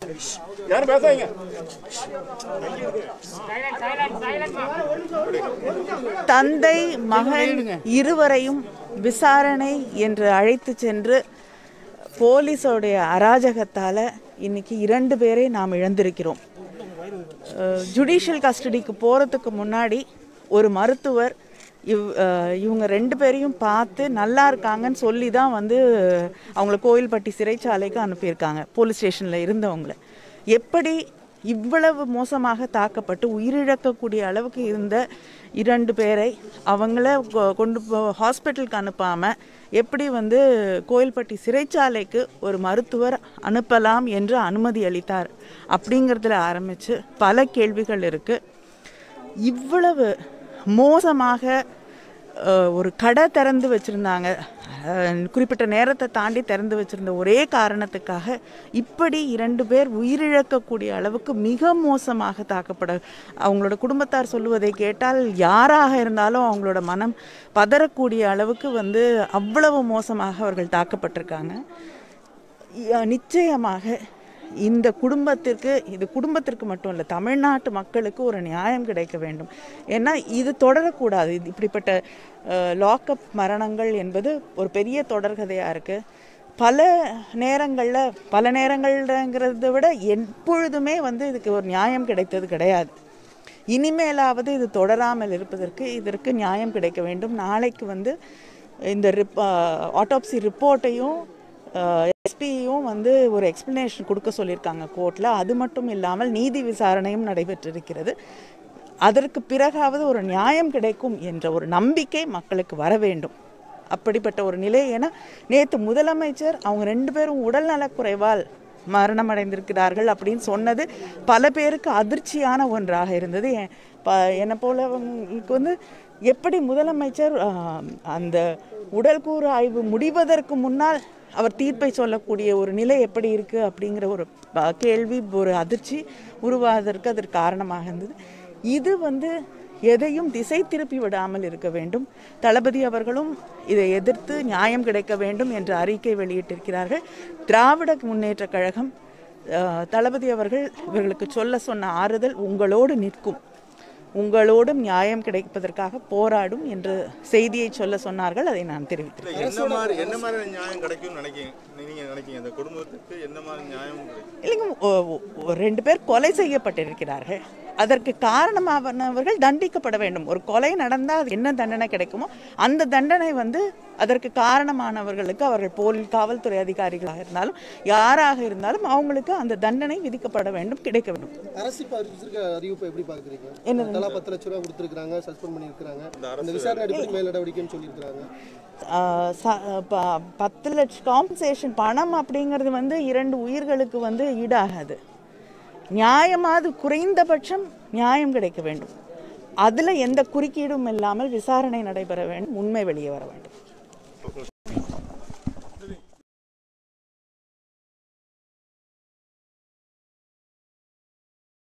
யாரும் பேசாதீங்க தந்தை மகன் இருவரையும் விசாரணை என்று அழைத்து சென்று போலீஸோடைய அராஜகத்தால் இன்னைக்கு இரண்டு பேரை நாம் இழந்திருக்கிறோம் ஜுடிஷியல் கஸ்டடிக்கு போகிறதுக்கு முன்னாடி ஒரு மருத்துவர் இவ் அஹ், இவங்க ரெண்டு பேரையும் பார்த்து நல்லா இருக்காங்கன்னு சொல்லி தான் வந்து அவங்கள கோயில்பட்டி சிறைச்சாலைக்கு அனுப்பியிருக்காங்க போலீஸ் ஸ்டேஷனில் இருந்தவங்கள எப்படி இவ்வளவு மோசமாக தாக்கப்பட்டு உயிரிழக்கக்கூடிய அளவுக்கு இருந்த இரண்டு பேரை அவங்கள கொ- கொண்டு போ ஹாஸ்பிட்டலுக்கு அனுப்பாமல் எப்படி வந்து கோயில்பட்டி சிறைச்சாலைக்கு ஒரு மருத்துவர் அனுப்பலாம் என்று அனுமதி அளித்தார் அப்படிங்கிறதுல ஆரம்பித்து பல கேள்விகள் இருக்குது இவ்வளவு மோசமாக அஹ், ஒரு கடை திறந்து வச்சுருந்தாங்க குறிப்பிட்ட நேரத்தை தாண்டி திறந்து வச்சுருந்த ஒரே காரணத்துக்காக இப்படி இரண்டு பேர் உயிரிழக்கக்கூடிய அளவுக்கு மிக மோசமாக தாக்கப்பட அவங்களோட குடும்பத்தார் சொல்லுவதை கேட்டால் யாராக இருந்தாலும் அவங்களோட மனம் பதறக்கூடிய அளவுக்கு வந்து அவ்வளவு மோசமாக அவர்கள் தாக்கப்பட்டிருக்காங்க ய- நிச்சயமாக இந்த குடும்பத்திற்கு இது குடும்பத்திற்கு மட்டும் இல்லை தமிழ்நாட்டு மக்களுக்கு ஒரு நியாயம் கிடைக்க வேண்டும் ஏன்னா இது தொடரக்கூடாது இது இப்படிப்பட்ட லாக்அப் மரணங்கள் என்பது ஒரு பெரிய தொடர்கதையாக இருக்குது பல நேரங்களில் பல நேரங்கள்ங்கிறத விட எப்பொழுதுமே வந்து இதுக்கு ஒரு நியாயம் கிடைத்தது கிடையாது இனிமேலாவது இது தொடராமல் இருப்பதற்கு இதற்கு நியாயம் கிடைக்க வேண்டும் நாளைக்கு வந்து இந்த ரிப் ஆட்டோப்சி ரிப்போர்ட்டையும் எஸ்பியும் வந்து ஒரு எக்ஸ்பிளனேஷன் கொடுக்க சொல்லியிருக்காங்க கோர்ட்டில் அது மட்டும் இல்லாமல் நீதி விசாரணையும் நடைபெற்றிருக்கிறது அதற்கு பிறகாவது ஒரு நியாயம் கிடைக்கும் என்ற ஒரு நம்பிக்கை மக்களுக்கு வர வேண்டும் அப்படிப்பட்ட ஒரு நிலை ஏன்னா நேற்று முதலமைச்சர் அவங்க ரெண்டு பேரும் உடல்நலக்குறைவால் மரணம் அடைந்திருக்கிறார்கள் அப்படின்னு சொன்னது பல பேருக்கு அதிர்ச்சியான ஒன்றாக இருந்தது எ- ப என்னை போலவங்களுக்கு வந்து எப்படி முதலமைச்சர் ஆஹ், அந்த உடல்கூறு ஆய்வு முடிவதற்கு முன்னால் அவர் தீர்ப்பை சொல்லக்கூடிய ஒரு நிலை எப்படி இருக்குது அப்படிங்கிற ஒரு ப- கேள்வி ஒரு அதிர்ச்சி உருவாவதற்கு அதற்கு காரணமாக இருந்தது இது வந்து எதையும் திசை திருப்பி விடாமல் இருக்க வேண்டும் தளபதி அவர்களும் இதை எதிர்த்து நியாயம் கிடைக்க வேண்டும் என்ற அறிக்கை வெளியிட்டிருக்கிறார்கள் திராவிட முன்னேற்ற கழகம் அஹ், தளபதி அவர்கள் இவர்களுக்கு சொல்ல சொன்ன ஆறுதல் உங்களோடு நிற்கும் உங்களோடும் நியாயம் கிடைப்பதற்காக போராடும் என்று செய்தியை சொல்ல சொன்னார்கள் அதை நான் தெரிவித்தேன் இல்ல, என்ன மாதிரி என்ன மாதிரி நியாயம் கிடைக்கும்னு நினைக்கிறீங்க நீங்க நினைக்கிறீங்க இந்த குடும்பத்துக்கு என்ன மாதிரி நியாயம் கிடைக்கும் இல்லைங்க ஒ- ஒ- ஒ- ரெண்டு பேர் கொலை செய்யப்பட்டிருக்கிறார்கள் அதற்கு காரணமானவர்கள் தண்டிக்கப்பட வேண்டும் ஒரு கொலை நடந்தால் அது என்ன தண்டனை கிடைக்குமோ அந்த தண்டனை வந்து அதற்கு காரணமானவர்களுக்கு அவர்கள் போலி காவல்துறை அதிகாரிகளாக இருந்தாலும் யாராக இருந்தாலும் அவங்களுக்கு அந்த தண்டனை விதிக்கப்பட வேண்டும் கிடைக்க வேண்டும் அரசு இப்ப அறிவிச்சிருக்க அறிவிப்பை எப்படி பாக்குறீங்க என்னது? தலா பத்து லட்ச ரூபா கொடுத்துருக்காங்க சஸ்பெண்ட் பண்ணியிருக்காங்க இந்த விசாரணை அடிப்படை மேல் நடவடிக்கைன்னு சொல்லியிருக்காங்க ஆஹ் ச- ப- பத்து லட்சம் காம்பன்சேஷன் பணம் அப்படிங்கிறது வந்து இரண்டு உயிர்களுக்கு வந்து ஈடாகாது நியாயமாவது குறைந்தபட்சம் நியாயம் கிடைக்க வேண்டும் அதில் எந்த குறுக்கீடும் இல்லாமல் விசாரணை நடைபெற வேண்டும் உண்மை வெளியே வர வேண்டும்